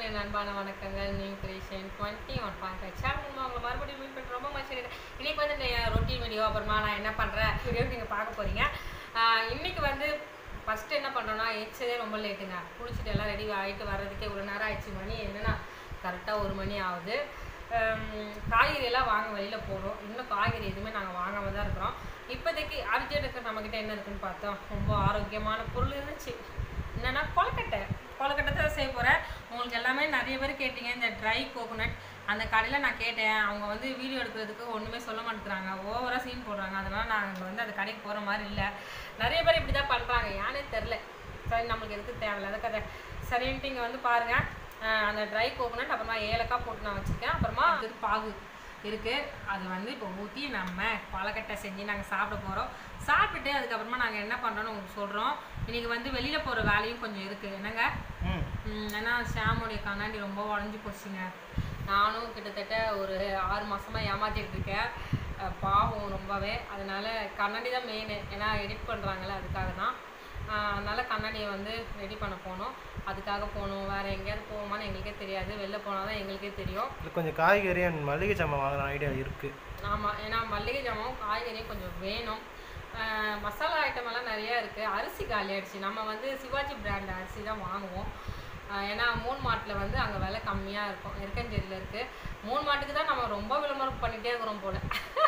என் அன்பான வணக்கங்கள் new creation twenty one point five channel உங்களை மறுபடியும் மீட் பண்ணுற ரொம்ப மச்சி இன்னைக்கு வந்து இந்த ரொட்டீன் வீடியோ அப்புறமா நான் என்ன பண்ணுறேன் வீடியோ நீங்கள் பார்க்க போகிறீங்க இன்னைக்கு வந்து ஃபஸ்ட்டு என்ன பண்ணோன்னா எச்சதே ரொம்ப லேட்டுங்க குளிச்சுட்டு எல்லாம் ரெடி ஆகிட்டு வர்றதுக்கே ஒரு நேரம் ஆயிடுச்சு மணி என்னன்னா கரெக்டாக ஒரு மணி ஆகுது ஹம், காய்கறி எல்லாம் வாங்க வெளியில் போகிறோம் இன்னும் காய்கறி எதுவுமே நாங்கள் வாங்காம தான் இருக்கிறோம் இப்போதைக்கு அர்ஜென்ட்டுக்கு நம்மக்கிட்ட என்ன இருக்குன்னு பார்த்தோம் ரொம்ப ஆரோக்கியமான பொருள் இருந்துச்சு என்னன்னா கொலக்கட்டை கொலக்கட்டை தான் செய்ய போகிறேன் உங்களுக்கு எல்லாமே நிறைய பேர் கேட்டீங்க இந்த ட்ரை கோகோனட் அந்த கடையில் நான் கேட்டேன் அவங்க வந்து வீடியோ எடுக்கிறதுக்கு ஒன்றுமே சொல்ல மாட்டேங்கிறாங்க ஓவராக சீன் போடுறாங்க அதனால் நாங்கள் வந்து அந்த கடைக்கு போகிற மாதிரி இல்லை நிறைய பேர் இப்படி தான் பண்ணுறாங்க ஏன்னே தெரில சரி நம்மளுக்கு எதுக்கு தேவையில்லாத கதை சரின்ட்டு இங்கே வந்து பாருங்கள் அந்த ட்ரை கோகோனட் அப்புறமா ஏலக்காய் போட்டு நான் வச்சுருக்கேன் அப்புறமா அது பாகு இருக்குது அது வந்து இப்போ ஊற்றி நம்ம கொலக்கட்டை செஞ்சு நாங்கள் சாப்பிட போகிறோம் சாப்பிட்டுட்டு அதுக்கப்புறமா நாங்கள் என்ன பண்ணுறோன்னு உங்களுக்கு சொல்கிறோம் இன்றைக்கி வந்து வெளியில் போகிற வேலையும் கொஞ்சம் இருக்குது என்னங்க ம் ம், ஏன்னா ஷாமுடைய கண்ணாடி ரொம்ப உடஞ்சி போச்சுங்க நானும் கிட்டத்தட்ட ஒரு ஆறு மாசமா ஏமாத்திட்டு இருக்கேன் அஹ் பாவம் ரொம்பவே அதனால கண்ணாடி தான் மெயின் ஏன்னா எடிட் பண்ணுறாங்கல்ல அதுக்காக தான் அஹ் அதனால கண்ணாடியை வந்து ரெடி பண்ண போனோம் அதுக்காக போகணும் வேறு எங்கேயாவது போவோமான்னு எங்களுக்கே தெரியாது வெளில போனால் தான் எங்களுக்கே தெரியும் இது கொஞ்சம் காய்கறி அண்ட் மளிகை சாமான் வாங்குற ஐடியா இருக்குது ஆமாம் ஏன்னா மல்லிகை ஜாமாவும் காய்கறியும் கொஞ்சம் வேணும் அஹ் மசாலா ஐட்டம் எல்லாம் நிறைய இருக்குது அரிசி காலி ஆயிடுச்சு நம்ம வந்து சிவாஜி பிராண்ட் அரிசி தான் வாங்குவோம் அஹ் ஏன்னா மூணு மாட்டில் வந்து அங்கே விலை கம்மியாக இருக்கும் இருக்கஞ்சேரியில் இருக்குது மூணு மாட்டுக்கு தான் நம்ம ரொம்ப விளம்பரம் பண்ணிகிட்டே இருக்கிறோம் போல்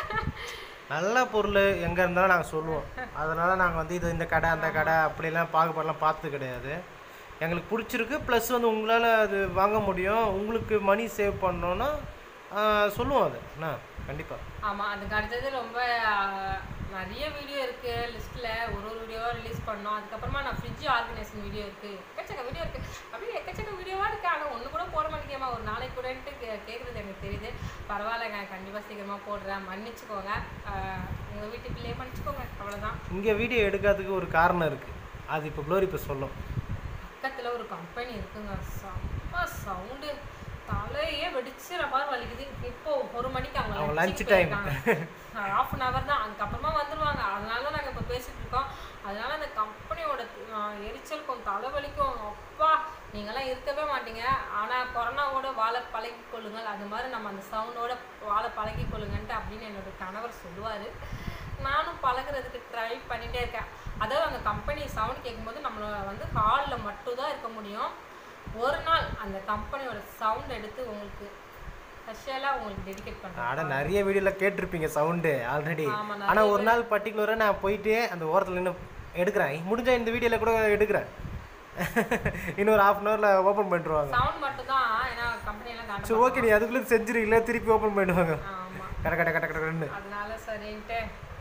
நல்ல பொருள் எங்கே இருந்தாலும் நாங்கள் சொல்லுவோம் அதனால் நாங்கள் வந்து இது இந்த கடை அந்த கடை அப்படிலாம் பாகுபாடெலாம் பார்த்தது கிடையாது எங்களுக்கு பிடிச்சிருக்கு ப்ளஸ் வந்து உங்களால் அது வாங்க முடியும் உங்களுக்கு மணி சேவ் பண்ணோன்னா சொல்லுவோம் அது என்ன கண்டிப்பாக ஆமாம் அதுக்கு அடுத்தது ரொம்ப அஹ், நிறைய வீடியோ இருக்குது லிஸ்ட்டில் ஒரு ஒரு வீடியோவாக ரிலீஸ் பண்ணோம் அதுக்கப்புறமா நான் ஃப்ரிட்ஜ் ஆர்கனைசேஷன் வீடியோ இருக்குது எக்கச்சக்க வீடியோ இருக்குது அப்படியே எக்கச்சக்க வீடியோவாக இருக்குது ஆனால் ஒன்று கூட போட மாட்டேங்கம்மா ஒரு நாளைக்கு கூடன்ட்டு கே கேட்குறது எனக்கு தெரியுது பரவாயில்லைங்க கண்டிப்பாக சீக்கிரமாக போடுறேன் மன்னிச்சுக்கோங்க உங்கள் வீட்டு பிள்ளையே மன்னிச்சுக்கோங்க அவ்வளோதான் இங்கே வீடியோ எடுக்காததுக்கு ஒரு காரணம் இருக்குது அது இப்போ க்ளோரி இப்போ சொல்லும் பக்கத்தில் ஒரு கம்பெனி இருக்குங்க செம்ம சவுண்டு தலையே வெடிச்சிட மாதிரி வலிக்குது இப்போ ஒரு மணிக்கு அவங்க அவங்க lunch lunch க்கு time. போயிருக்காங்க. ஹாஃப் அன் ஹவர் தான் அதுக்கப்புறமா வந்துருவாங்க அதனால தான் நாங்கள் இப்போ பேசிட்டு இருக்கோம் அதனால அந்த கம்பெனியோட எரிச்சல் கொஞ்சம் தலைவலிக்கும் அப்பா நீங்களாம் இருக்கவே மாட்டீங்க ஆனால் கொரோனாவோட வாழ பழகி கொள்ளுங்கள் அது மாதிரி நம்ம அந்த சவுண்டோட வாழ பழகி கொள்ளுங்கன்ட்டு அப்படின்னு என்னோட கணவர் சொல்லுவார் நானும் பழகுறதுக்கு ட்ரை பண்ணிகிட்டே இருக்கேன் அதாவது அந்த கம்பெனி சவுண்ட் கேட்கும்போது நம்மள வந்து ஹாலில் மட்டும் தான் இருக்க முடியும் ஒரு நாள் அந்த கம்பெனியோட சவுண்ட் எடுத்து உங்களுக்கு ஸ்பெஷலாக உங்களுக்கு டெடிகேட் பண்ணுறேன் ஆட நிறைய வீடியோவில் கேட்டிருப்பீங்க சவுண்டு ஆல்ரெடி ஆமா, நிறைய ஆனால் ஒரு நாள் பர்டிகுலராக நான் போயிட்டு அந்த ஓரத்தில் நின்று எடுக்கிறேன் முடிஞ்சா இந்த வீடியோவில் கூட எடுக்கிறேன் இன்னொரு ஹாஃப் அன் ஹவரில் ஓப்பன் பண்ணிடுவாங்க சவுண்ட் மட்டும் தான் ஏன்னா கம்பெனியெல்லாம் காட்ட சரி ஓகே நீ அதுக்குள்ளே செஞ்சுருக்கீங்களா திருப்பி ஓப்பன் பண்ணிடுவாங்க ஆமாம் கட கட கட கடன்னு அதனால சரின்ட்டு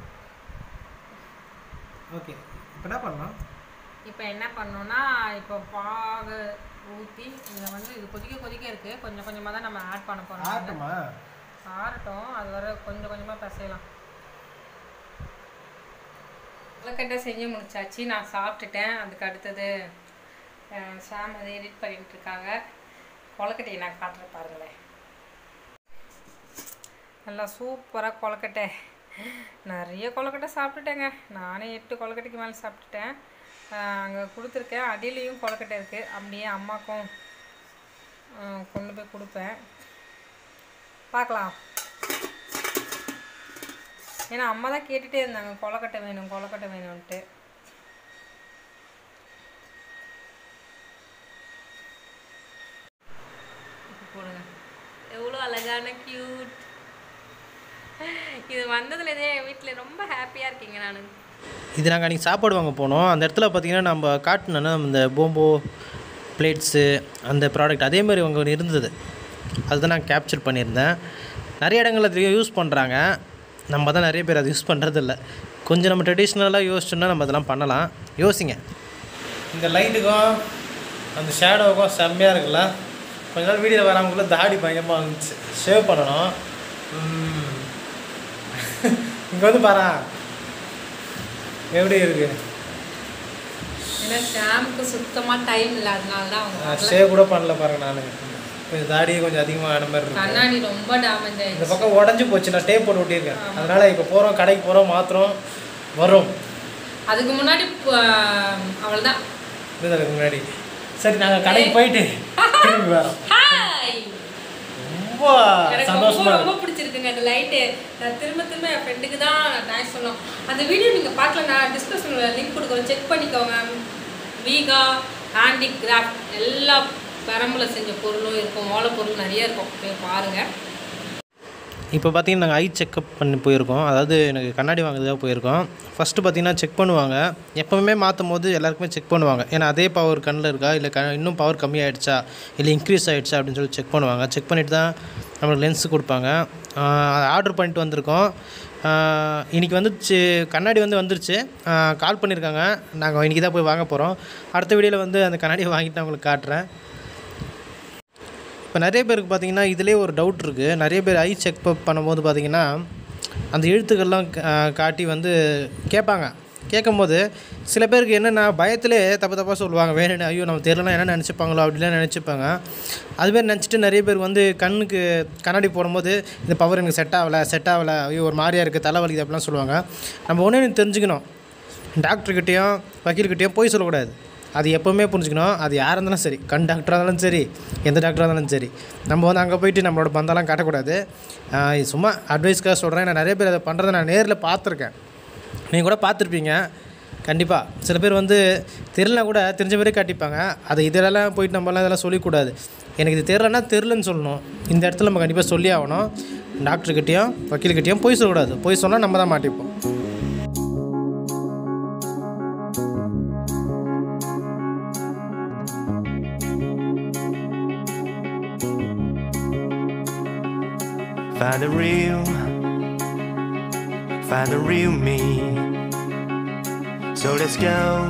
ஓகே இப்போ என்ன பண்ணலாம் இப்போ என்ன பண்ணோம்னா இப்போ பாகு ஊற்றி இதில் வந்து இது கொதிக்க கொதிக்க இருக்குது கொஞ்சம் கொஞ்சமாக தான் நம்ம ஆட் பண்ண போகிறோம் ஆட்டமா ஆறட்டும் அது வர கொஞ்சம் கொஞ்சமாக பிசையலாம் கொலக்கட்டை செஞ்சு முடிச்சாச்சு நான் சாப்பிட்டுட்டேன் அதுக்கு அடுத்தது அஹ், ஷாம் அதை எடிட் பண்ணிட்டு இருக்காங்க கொலக்கட்டையை நான் காட்டுறேன் பாருங்களேன் நல்லா சூப்பராக கொலக்கட்டை நிறைய கொலக்கட்டை சாப்பிட்டுட்டேங்க நானே எட்டு கொலக்கட்டைக்கு மேலே சாப்பிட்டுட்டேன் அங்கே கொடுத்துருக்கேன் அடியிலையும் கொலக்கட்டை இருக்குது அப்படியே அம்மாக்கும் அஹ், கொண்டு போய் கொடுப்பேன் பார்க்கலாம் ஏன்னா அம்மா தான் கேட்டுகிட்டே இருந்தாங்க கொலக்கட்டை வேணும் கொலக்கட்டை வேணும்ன்ட்டு இப்ப போடுங்க எவ்வளோ அழகான க்யூட் இது வந்ததுலேருந்தே என் வீட்டில் ரொம்ப ஹாப்பியாக இருக்கீங்க நான் இது நாங்கள் அன்றைக்கி சாப்பாடு வாங்க போனோம் அந்த இடத்துல பார்த்தீங்கன்னா நம்ம காட்டினோன்னா இந்த போம்போ பிளேட்ஸு அந்த ப்ராடக்ட் அதே மாதிரி அங்கே இருந்தது அதுதான் நான் கேப்சர் பண்ணியிருந்தேன் நிறைய இடங்கள்ல அது யூஸ் பண்ணுறாங்க நம்ம தான் நிறைய பேர் அதை யூஸ் பண்ணுறதில்ல கொஞ்சம் நம்ம ட்ரெடிஷ்னலாக யோசிச்சோம்னா நம்ம அதெல்லாம் பண்ணலாம் யோசிங்க இந்த லைட்டுக்கும் அந்த ஷேடோவுக்கும் செம்மையாக இருக்குல்ல கொஞ்ச நாள் வீடியோ வரவங்களுக்குள்ள தாடி பயங்கரமாக இருந்துச்சு ஷேவ் பண்ணணும் இங்கே வந்து பாரா எப்படி இருக்கு ஏன்னா ஷாம்புக்கு சுத்தமாக டைம் இல்லை அதனால தான் அவங்க ஷேவ் கூட பண்ணல பாருங்க நான் கொஞ்சம் தாடியே கொஞ்சம் அதிகமாக ஆன மாதிரி இருக்கு கண்ணாடி ரொம்ப டேமேஜ் இந்த ஆயிடுச்சு பக்கம் உடஞ்சி போச்சு நான் டேப் போட்டு ஒட்டியிருக்கேன் அதனால இப்போ போகிறோம் கடைக்கு போகிறோம் மாத்திரம் வரும் அதுக்கு முன்னாடி அவ்வளோதான் இதுக்கு முன்னாடி சரி நாங்கள் கடைக்கு போயிட்டு திரும்பி வரோம் ஹாய் ரொம்ப எனக்கு சந்தோஷமா ரொம்ப இருக்கு ரொம்ப பிடிச்சிருக்குங்க அந்த லைட்டு நான் திரும்ப திரும்ப என் ஃப்ரெண்டுக்கு தான் தேங்க்ஸ் சொன்னோம் அந்த வீடியோ நீங்கள் பார்க்கல நான் டிஸ்கிரிப்ஷனில் லிங்க் கொடுக்குறேன் செக் பண்ணிக்கோங்க வீகா ஹேண்டிகிராஃப்ட் எல்லா பெரம்புல செஞ்ச பொருளும் இருக்கும் ஓலை பொருள் நிறைய இருக்கும் போய் பாருங்கள் இப்போ பார்த்தீங்கன்னா நாங்கள் ஐ செக்கப் பண்ணி போயிருக்கோம் அதாவது எனக்கு கண்ணாடி வாங்குறதுக்காக போயிருக்கோம் ஃபஸ்ட்டு பார்த்தீங்கன்னா செக் பண்ணுவாங்க எப்போவுமே மாற்றும் போது எல்லாருக்குமே செக் பண்ணுவாங்க ஏன்னா அதே பவர் கண்ணில் இருக்கா இல்லை க இன்னும் பவர் கம்மியாயிடுச்சா இல்லை இன்க்ரீஸ் ஆகிடுச்சா அப்படின்னு சொல்லி செக் பண்ணுவாங்க செக் பண்ணிட்டு தான் நம்மளுக்கு லென்ஸ் கொடுப்பாங்க அதை ஆர்டர் பண்ணிட்டு வந்திருக்கோம் ஆஹ் இன்னைக்கு வந்துச்சு கண்ணாடி வந்து வந்துருச்சு கால் பண்ணியிருக்காங்க நாங்கள் இன்றைக்கி தான் போய் வாங்க போகிறோம் அடுத்த வீடியோவில் வந்து அந்த கண்ணாடியை வாங்கிட்டு நான் உங்களுக்கு காட்டுறேன் இப்போ நிறைய பேருக்கு பார்த்தீங்கன்னா இதிலே ஒரு டவுட் இருக்குது நிறைய பேர் ஐ செக் பண்ணும்போது பார்த்தீங்கன்னா அந்த எழுத்துக்கள்லாம் கா- காட்டி வந்து கேட்பாங்க கேட்கும்போது சில பேருக்கு என்னென்னா பயத்திலே தப்பு தப்பாக சொல்லுவாங்க வேணும்னு ஐயோ நம்ம தெரியலனா என்ன நினச்சிப்பாங்களோ அப்படிலாம் நினச்சிப்பாங்க அதுமாரி நினச்சிட்டு நிறைய பேர் வந்து கண்ணுக்கு கண்ணாடி போடும்போது இந்த பவர் எனக்கு செட் ஆகலை செட் ஆகலை ஐயோ ஒரு மாதிரியா இருக்குது தலைவலிக்குது அப்படிலாம் சொல்லுவாங்க நம்ம ஒன்றே தெரிஞ்சுக்கணும் டாக்டர்கிட்டேயும் வக்கீல்கிட்டேயும் போய் சொல்லக்கூடாது அது எப்போவுமே புரிஞ்சுக்கணும் அது யாராக இருந்தாலும் சரி கண் டாக்டராக இருந்தாலும் சரி எந்த டாக்டராக இருந்தாலும் சரி நம்ம வந்து அங்கே போயிட்டு நம்மளோட பந்தெல்லாம் காட்டக்கூடாது ஆஹ் இது சும்மா அட்வைஸ்க்காக சொல்கிறேன் நான் நிறைய பேர் அதை பண்ணுறதை நான் நேரில் பார்த்துருக்கேன் நீங்கள் கூட பார்த்துருப்பீங்க கண்டிப்பாக சில பேர் வந்து தெரியலனா கூட தெரிஞ்ச மாதிரி காட்டிப்பாங்க அதை இதெல்லாம் போயிட்டு நம்மலாம் இதெல்லாம் சொல்லக்கூடாது எனக்கு இது தெரிலனா தெரிலன்னு சொல்லணும் இந்த இடத்துல நம்ம கண்டிப்பாக சொல்லி ஆகணும் டாக்டர்கிட்டேயும் வக்கீல்கிட்டேயும் போய் சொல்லக்கூடாது போய் சொன்னால் நம்ம தான் மாட்டிப்போம் Find the real, find the real me. So let's go,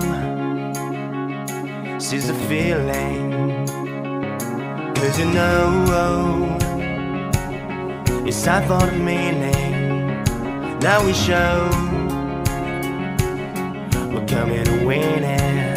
seize the feeling. Cause you know, it's time for the meaning. Now we show, we're coming to win it.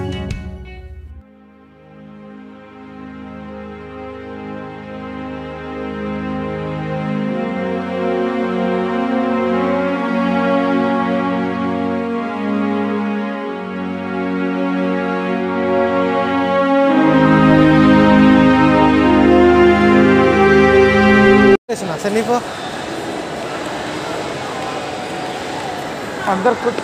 பேசுனா சரி நீ போ अंदर कुछ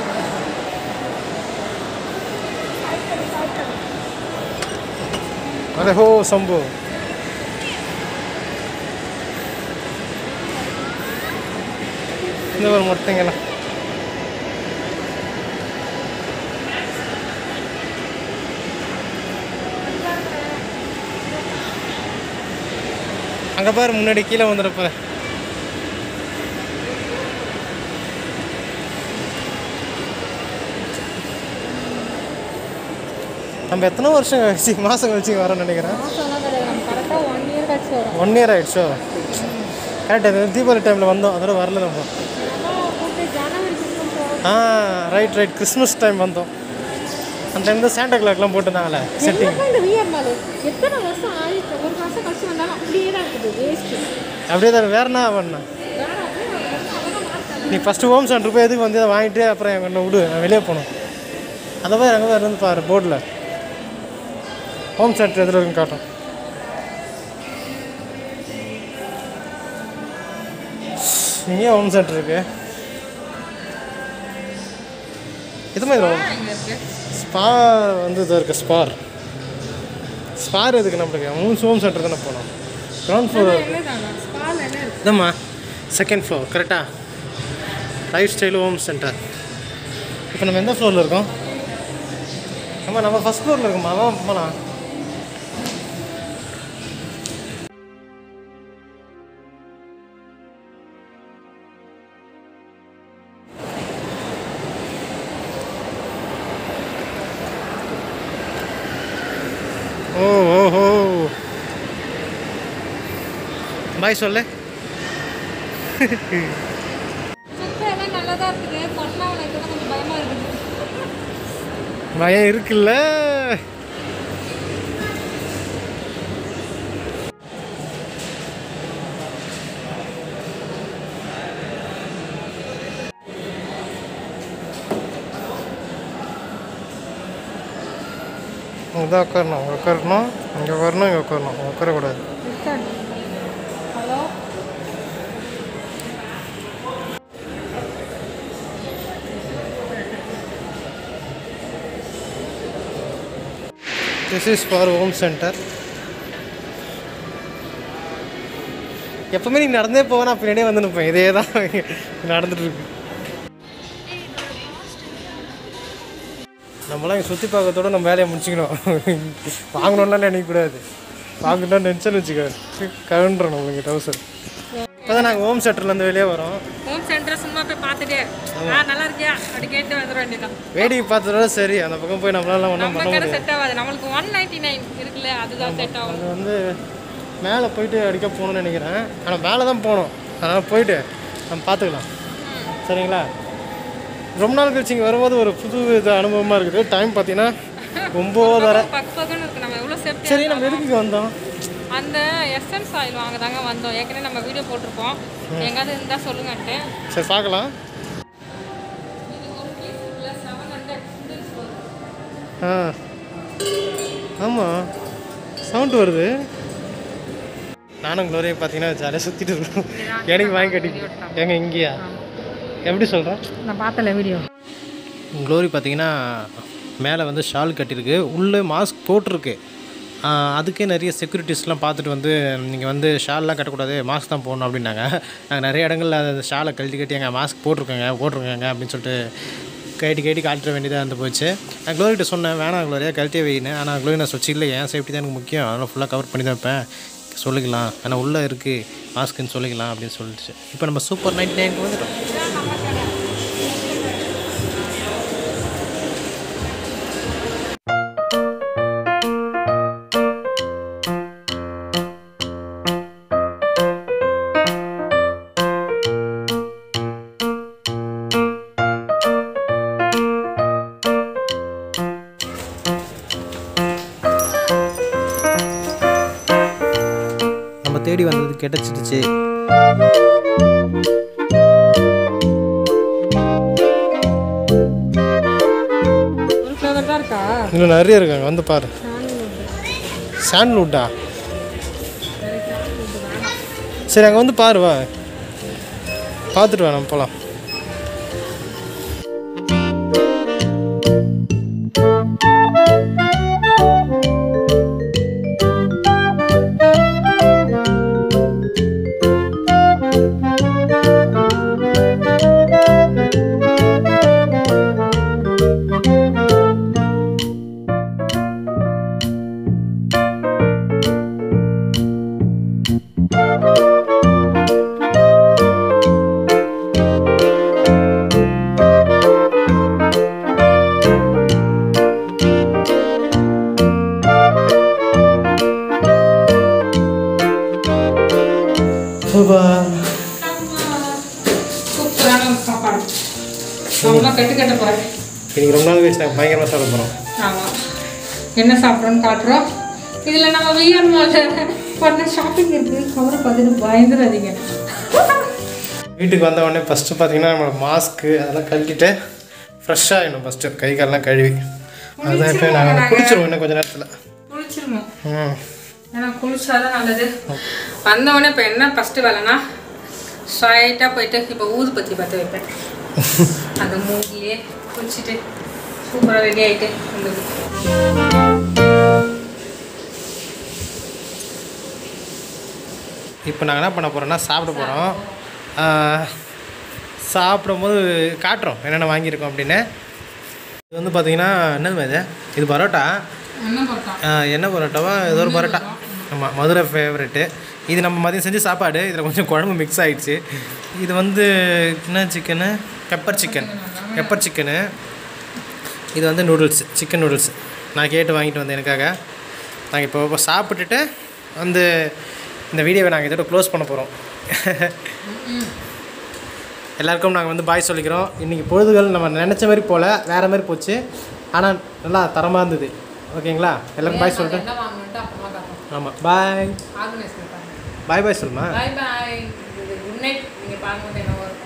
अरे हो शंभू இந்த ஒரு மொட்டைங்கலாம் அங்கே பாரு முன்னாடி கீழே வந்துடுற நம்ம எத்தனை வருஷம் கழிச்சு மாதம் கழிச்சு வரோம்னு நினைக்கிறேன் மாதம்லாம் கிடையாது நம்ம கரெக்டாக ஒன் இயர் கழிச்சு வரும் ஒன் இயர் ஆயிடுச்சோ கரெக்டாக தீபாவளி டைமில் வந்தோம் அதோட வரல நம்ம கூப்பிட்டு ஜனவரி போகிறோம் ஆ ரைட் ரைட் கிறிஸ்மஸ் டைம் வந்தோம் அந்த டைம் தான் சாண்டா கிளாக்லாம் போட்டிருந்தாங்களே செட்டிங் எல்லாமே இந்த வியர் நாள் எத்தனை வருஷம் ஆயிடுச்சு ஒரு மாதம் கழிச்சு வந்தாலும் அப்படியே தான் இருக்குது வேஸ்ட்டு அப்படியே தான் வேற என்ன பண்ண நீ ஃபஸ்ட்டு ஹோம் சென்டர் போய் எதுக்கு வந்து அதை வாங்கிட்டு அப்புறம் எங்கே விடு நான் வெளியே போகணும் அந்த மாதிரி அங்கே தான் இருந்து பாரு போர்டில் ஹோம் சென்டர் எதில் இருக்குன்னு காட்டும் இங்கேயும் ஹோம் சென்டர் இருக்கு இது மாதிரி இங்கே இருக்கு ஸ்பா வந்து இது இருக்கு ஸ்பார் ஸ்பார் எதுக்கு நம்மளுக்கு மூணு ஹோம் சென்டர் தானே போனோம் கிரவுண்ட் ஃப்ளோர் என்னதானா ஸ்பால் என்ன இருக்கு இதம்மா செகண்ட் ஃப்ளோர் கரெக்டா லைஃப் ஸ்டைல் ஹோம் சென்டர் இப்போ நம்ம எந்த ஃப்ளோரில் இருக்கோம் ஆமாம் நம்ம ஃபஸ்ட் ஃப்ளோரில் இருக்கோம்மா அதான் போகலாம் ஓ ஓ ஓ பாய் சொல்லு சுத்தம் எல்லாம் நல்லா தான் இருக்குது பண்ணால் உனக்கு தான் கொஞ்சம் பயமாக இருக்குது பயம் இருக்குல்ல ஓ இங்கே தான் உட்காரணும் அங்கே உட்காரணும் இங்கே வரணும் இங்கே உட்காரணும் அங்கே உட்காரக்கூடாது hello this is for Home Centre எப்பவுமே நீ நடந்தே போவேன் நான் பின்னாடியே வந்து நிற்பேன் இதே தான் நடந்துட்டு இருக்கு நம்மளாம் இங்கே சுற்றி பார்க்கறதோட நம்ம வேலையை முடிச்சுக்கணும் வாங்கணும்லாம் நினைக்கக்கூடாது வாங்கணும்னு நினச்சேன்னு வச்சுக்க கவுண்டுறோம் நம்மளுக்கு டவுசர் இப்போ தான் நாங்கள் ஹோம் சென்டர்லேருந்து வெளியே வரோம் ஹோம் சென்டர் சும்மா போய் பார்த்துட்டு ஆ நல்லா இருக்கியா அப்படி கேட்டு வந்துட வேண்டியதான் வேடிக்கை பார்த்ததோட சரி அந்த பக்கம் போய் நம்மளால ஒன்றும் நம்ம பண்ண கடை முடியாது செட் ஆகாது நம்மளுக்கு ஒன் நைன்டி நைன் இருக்குல்ல அதுதான் செட் ஆகும் அது வந்து மேலே போயிட்டு அடிக்க போகணும்னு நினைக்கிறேன் ஆனால் மேலே தான் போகணும் அதனால் போயிட்டு நம்ம பார்த்துக்கலாம் சரிங்களா ரொம்ப நாள் கழிச்சு இங்கே வரும்போது ஒரு புது இது அனுபவமாக இருக்குது டைம் பார்த்தீங்கன்னா ஒம்போதரை பக்கு பக்குன்னு இருக்கு நம்ம எவ்வளோ சேஃப்டி சரி நம்ம எதுக்கு இங்க வந்தோம் அந்த எஸ்என்ஸ் ஆயில் வாங்க தாங்க வந்தோம் ஏற்கனவே நம்ம வீடியோ போட்டிருப்போம் எங்காவது இருந்தால் சொல்லுங்கன்ட்டு சரி பார்க்கலாம் இது ஒரு பீஸ் இல்லை செவன் ஹண்ட்ரட் ஆ ஆமாம் சவுண்ட் வருது நானும் க்ளோரியை பார்த்தீங்கன்னா ஜாலியாக சுற்றிட்டு இருக்கோம் எனக்கு வாங்கி கட்டி எங்க இங்கேயா எப்படி சொல்கிறேன் நான் பார்த்தல வீடியோ க்ளோரி பார்த்தீங்கன்னா மேலே வந்து ஷால் கட்டியிருக்கு உள்ளே மாஸ்க் போட்டிருக்கு ஆ, அதுக்கே நிறைய செக்யூரிட்டிஸ்லாம் பார்த்துட்டு வந்து நீங்கள் வந்து ஷால்லாம் கட்டக்கூடாது மாஸ்க் தான் போடணும் அப்படின்னாங்க நாங்கள் நிறைய இடங்களில் அந்த ஷாலை கழட்டி கட்டி எங்கள் மாஸ்க் போட்டிருக்கோங்க போட்டிருக்கோங்க அப்படின்னு சொல்லிட்டு கேட்டி கேட்டி காட்டுற வேண்டியதாக இருந்து போச்சு நான் க்ளோரிட்ட சொன்னேன் வேணாம் க்ளோரியா கழட்டியே வைன்னு ஆனால் க்ளோரி நான் சொச்சு இல்லை என் சேஃப்டி தான் எனக்கு முக்கியம் அதனால் ஃபுல்லாக கவர் பண்ணி தான் வைப்பேன் சொல்லிக்கலாம் ஆனால் உள்ளே இருக்குது மாஸ்க்குன்னு சொல்லிக்கலாம் அப்படின்னு சொல்லிடுச்சு இப்போ நம்ம சூப்பர் நைன்டி நைனுக்கு வந்துட்டோம் நம்ம தேடி வந்தது கிடச்சிடுச்சு ஒரு ஃப்ளேவர் தான் இருக்கா இன்னும் நிறைய இருக்காங்க வந்து பாரு சாண்ட்வுட்டா சரி அங்கே வந்து பாரு வா பார்த்துட்டு வா நம்ம போகலாம் சூப்பரான ஒரு சாப்பாடு நம்மளாம் கட்டு கட்ட போகிறேன் இன்னைக்கு ரொம்ப நாள் கழிச்சு நாங்கள் பயங்கரமாக சாப்பிட போகிறோம் ஆமாம் என்ன சாப்பிட்றோன்னு காட்டுறோம் இதில் நம்ம விஆர் மாலில் பண்ண ஷாப்பிங் இருக்குது கவரை பார்த்துட்டு பயந்துடாதீங்க வீட்டுக்கு வந்த உடனே ஃபஸ்ட்டு பார்த்தீங்கன்னா நம்மளோட மாஸ்க்கு அதெல்லாம் கழட்டிட்டு ஃப்ரெஷ்ஷாக ஆகிடும் ஃபஸ்ட்டு கை காலெல்லாம் கழுவி அதுதான் இப்போ நாங்கள் குளிச்சிருவோம் இன்னும் கொஞ்சம் நேரத்தில் குளிச்சிருமோ ம் ஏன்னா குளிச்சாதான் நல்லது வந்தவொடனே இப்போ என்ன ஃபஸ்ட்டு வேலைனா ஸ்ட்ரைட்டாக போயிட்டு இப்போ ஊது பற்றி பார்த்து வைப்பேன் அந்த மூங்கிலே குளிச்சுட்டு சூப்பராக ரெடி ஆகிட்டு வந்தது இப்போ நாங்கள் என்ன பண்ண போகிறோம்னா சாப்பிட போகிறோம் சாப்பிடும்போது காட்டுறோம் என்னென்ன வாங்கியிருக்கோம் அப்படின்னு இது வந்து பார்த்தீங்கன்னா என்னது இது இது பரோட்டா என்ன பார்த்தா ஆ, என்ன பரோட்டாவா ஏதோ ஒரு பரோட்டா ஆமாம் மதுரை ஃபேவரெட்டு இது நம்ம மதியம் செஞ்ச சாப்பாடு இதில் கொஞ்சம் குழம்பு மிக்ஸ் ஆயிடுச்சு இது வந்து என்ன chicken pepper chicken pepper chicken இது வந்து நூடுல்ஸ் சிக்கன் நூடுல்ஸ் நான் கேட்டு வாங்கிட்டு வந்தேன் எனக்காக நாங்கள் இப்போ இப்போ சாப்பிட்டுட்டு வந்து இந்த வீடியோவை நாங்கள் இதோட க்ளோஸ் பண்ண போகிறோம் எல்லாருக்கும் நாங்கள் வந்து பாய் சொல்லிக்கிறோம் இன்றைக்கி பொழுதுகள் நம்ம நினச்ச மாதிரி போல் வேறு மாதிரி போச்சு ஆனால் நல்லா தரமாக இருந்தது ஓகேங்களா எல்லாருக்கும் பாய் சொல்லிட்டு என்ன வாங்கணுன்ட்டு அப்புறமா காட்டுறோம் ஆமாம் பாய் ஆர்கனைஸ் பண்ணுறாங்க பாய் பாய் சொல்லுமா பாய் பாய் குட் நைட் நீங்கள் பார்க்கும்போது என்ன வரும்